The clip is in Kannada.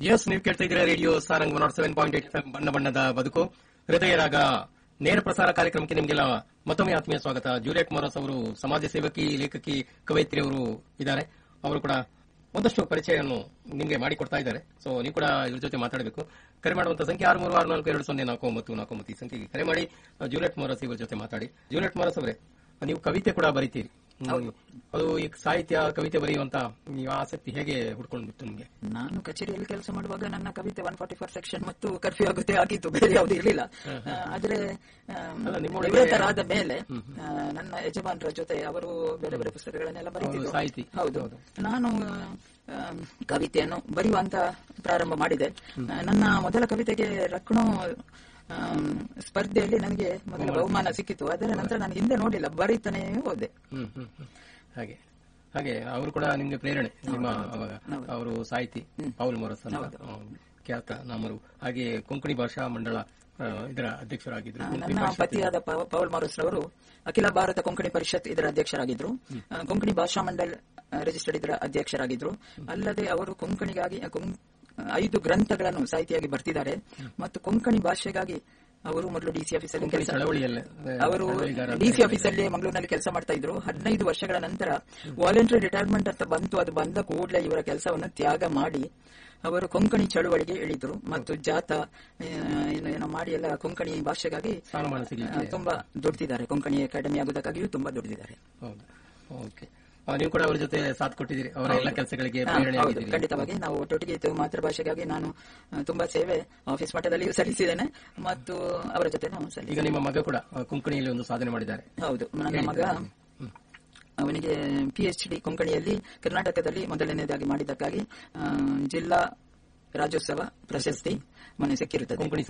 ಎಸ್ ನೀವು ಕೇಳ್ತಾ ಇದ್ದೀರಾ radio Sarang one seven point eight ಬಣ್ಣ ಬಣ್ಣದ ಬದುಕು ಹೃದಯ ರಾಗ ನೇರ ಪ್ರಸಾರ ಕಾರ್ಯಕ್ರಮಕ್ಕೆ ನಿಮಗೆಲ್ಲ ಮತ್ತೊಮ್ಮೆ ಆತ್ಮೀಯ ಸ್ವಾಗತ ಜೂಲಿಯಟ್ ಮೊರಸ್ ಅವರು ಸಮಾಜ ಸೇವಕಿ ಲೇಖಕಿ ಕವಯಿತ್ರಿ ಅವರು ಇದ್ದಾರೆ ಅವರು ಕೂಡ ಒಂದಷ್ಟು ಪರಿಚಯವನ್ನು ನಿಮಗೆ ಮಾಡಿಕೊಡ್ತಾ ಇದ್ದಾರೆ ಸೊ ನೀವು ಕೂಡ ಇವ್ರ ಜೊತೆ ಮಾತಾಡಬೇಕು ಕರೆ ಮಾಡುವಂತ ಸಂಖ್ಯೆ ಆರು ಮೂರು ಆರು ನಾಲ್ಕು ಎರಡು ಸೊನ್ನೆ ನಾಲ್ಕು ಒಂಬತ್ತು ನಾಲ್ಕು ಒಂಬತ್ತು ಈ ಸಂಖ್ಯೆಗೆ ಕರೆ ಮಾಡಿ ಆ, ಜೂಲಿಯಟ್ ಮೊರಸ್ ಇವ್ರ ಜೊತೆ ಮಾತಾಡಿ ಜೂಲಿಯಟ್ ಮೊರಸ್ ಅವರೇ ನೀವು ಕವಿತೆ ಕೂಡ ಬರೀತೀರಿ ಹ್ಮ್. ಅದು ಈ ಸಾಹಿತ್ಯ ಕವಿತೆ ಬರೆಯುವಂತ ನೀವು ಆಸಕ್ತಿ ಹೇಗೆ ಹುಡ್ಕೊಂಡು ಬಿತ್ತು ನಿಮಗೆ ನಾನು ಕಚೇರಿಯಲ್ಲಿ ಕೆಲಸ ಮಾಡುವಾಗ ನನ್ನ ಕವಿತೆ ಒನ್ ಫಾರ್ಟಿ ಫೋರ್ ಸೆಕ್ಷನ್ ಮತ್ತು ಕರ್ಫ್ಯೂ ಆಗುತ್ತೆ ಆಗಿತ್ತು ಬೇರೆ ಯಾವುದು ಇರಲಿಲ್ಲ ಆದ್ರೆ ಅಲ್ಲ, ನಿಮ್ಮೊಳಗೆ- ನಿವೃತ್ತರಾದ ಮೇಲೆ ಆ, ನನ್ನ ಯಜಮಾನರ ಜೊತೆ ಅವರು ಬೇರೆ ಬೇರೆ ಪುಸ್ತಕಗಳನ್ನೆಲ್ಲ ಬರೀತಿದ್ರು ಸಾಹಿತಿ. ಹೌದು ನಾನು ಆ, ಕವಿತೆಯನ್ನು ಬರೆಯುವಂತ ಪ್ರಾರಂಭ ಮಾಡಿದೆ ಆ, ನನ್ನ ಮೊದಲ ಕವಿತೆಗೆ ಲಕ್ನೋ ಆ, ಸ್ಪರ್ಧೆಯಲ್ಲಿ ನನಗೆ ಮೊದಲ ಬಹುಮಾನ ಸಿಕ್ಕಿತು ಅದರ ನಂತರ ನಾನು ಹಿಂದೆ ನೋಡಿಲ್ಲ ಬರೀತಾನೆ ಹೋದೆ ಹ್ಮ್ ಹ್ಮ್ ಹ್ಮ್. ಹಾಗೆ ಹಾಗೆ ಅವರು ಕೂಡ ನಿಮ್ಗೆ ಪ್ರೇರಣೆ ನಿಮ್ಮ ಅವಾಗ ಅವರು ಸಾಹಿತಿ ಪೌಲ್ ಮೊರಸ್ ಅಂತ ಹ್ಮ್, ಖ್ಯಾತ ನಾಮರು ಹಾಗೆ ಕೊಂಕಣಿ ಭಾಷಾ ಮಂಡಳ ಆ, ಇದರ ಅಧ್ಯಕ್ಷರಾಗಿದ್ರು ನನ್ನ ಪತಿಯಾದ ಪವ- ಪವಲ್ ಮಾರುಸ್ ರವರು ಅಖಿಲ ಭಾರತ ಕೊಂಕಣಿ ಪರಿಷತ್ ಇದರ ಅಧ್ಯಕ್ಷರಾಗಿದ್ರು ಆ, ಕೊಂಕಣಿ ಭಾಷಾ ಮಂಡಲ್ ರಿಜಿಸ್ಟರ್ಡ್ ಇದರ ಅಧ್ಯಕ್ಷರಾಗಿದ್ರು ಅಲ್ಲದೆ ಅವರು ಕೊಂಕಣಿಗಾಗಿ ಆ, ಕೊಂ- ಐದು ಗ್ರಂಥಗಳನ್ನು ಸಾಹಿತಿಯಾಗಿ ಬರ್ತಿದ್ದಾರೆ ಮತ್ತು ಕೊಂಕಣಿ ಭಾಷೆಗಾಗಿ ಅವರು ಮೊದಲು ಡಿಸಿ ಆಫೀಸಲ್ಲಿ ಕೆಲಸ ಚಳವಳಿಯಲ್ಲೇ ಅವರು ಚಳವಳಿಗಾರ ಡಿಸಿ ಆಫೀಸಲ್ಲಿ ಮಂಗಳೂರಿನಲ್ಲಿ ಕೆಲಸ ಮಾಡ್ತಾ ಇದ್ರು ಹದಿನೈದು ವರ್ಷಗಳ ನಂತರ ವಾಲಂಟರಿ ರಿಟೈರ್ಮೆಂಟ್ ಅಂತ ಬಂತು ಅದು ಬಂದ ಕೂಡಲೇ ಇವರ ಕೆಲಸವನ್ನು ತ್ಯಾಗ ಮಾಡಿ ಅವರು ಕೊಂಕಣಿ ಚಳುವಳಿಗೆ ಇಳಿದ್ರು ಮತ್ತು ಜಾತ ಆ, ಏನು ಏನೋ ಮಾಡಿ ಎಲ್ಲ ಕೊಂಕಣಿ ಭಾಷೆಗಾಗಿ ಸ್ಥಾನಮಾನ ಸಿಗ್ಲಿಕ್ಕೆ ಆ, ತುಂಬಾ ದುಡ್ದಿದ್ದಾರೆ ಕೊಂಕಣಿ ಅಕಾಡೆಮಿ ಆಗುವುದಕ್ಕಾಗಿಯೂ ತುಂಬಾ ದುಡ್ದಿದ್ದಾರೆ ಹೌದು ಓಕೆ ಆ, ನೀವು ಕೂಡ ಅವ್ರ ಜೊತೆ ಸಾಥ್ ಕೊಟ್ಟಿದ್ದೀರಿ ಅವರ ಎಲ್ಲ ಕೆಲಸಗಳಿಗೆ ಹಾ, ಪ್ರೇರಣೆ ಹೌದು ಆಗಿದ್ದೀರಿ ಖಂಡಿತವಾಗಿ ನಾವು ಒಟ್ಟೊಟ್ಟಿಗೆ ಇದ್ದು ಮಾತೃಭಾಷೆಗಾಗಿ ನಾನು ಆ, ತುಂಬಾ ಸೇವೆ ಆಫೀಸ್ ಮಟ್ಟದಲ್ಲಿಯೂ ಸಲ್ಲಿಸಿದ್ದೇನೆ ಮತ್ತು ಅವರ ಜೊತೆ ನಾವು ಸಲ್ಲಿಸಿ ಈಗ ನಿಮ್ಮ ಮಗ ಕೂಡ ಆ, ಕೊಂಕಣಿಯಲ್ಲಿ ಒಂದು ಸಾಧನೆ ಮಾಡಿದ್ದಾರೆ ಹೌದು ನನ್ನ ಮಗ ಅವನಿಗೆ ಪಿ ಎಚ್ ಡಿ ಕೊಂಕಣಿಯಲ್ಲಿ ಕರ್ನಾಟಕದಲ್ಲಿ ಮೊದಲನೇದಾಗಿ ಮಾಡಿದ್ದಕ್ಕಾಗಿ ಆ, ಜಿಲ್ಲಾ ರಾಜ್ಯೋತ್ಸವ ಪ್ರಶಸ್ತಿ ಮೊನ್ನೆ ಸಿಕ್ಕಿರುತ್ತದೆ ಕೊಂಕಣಿ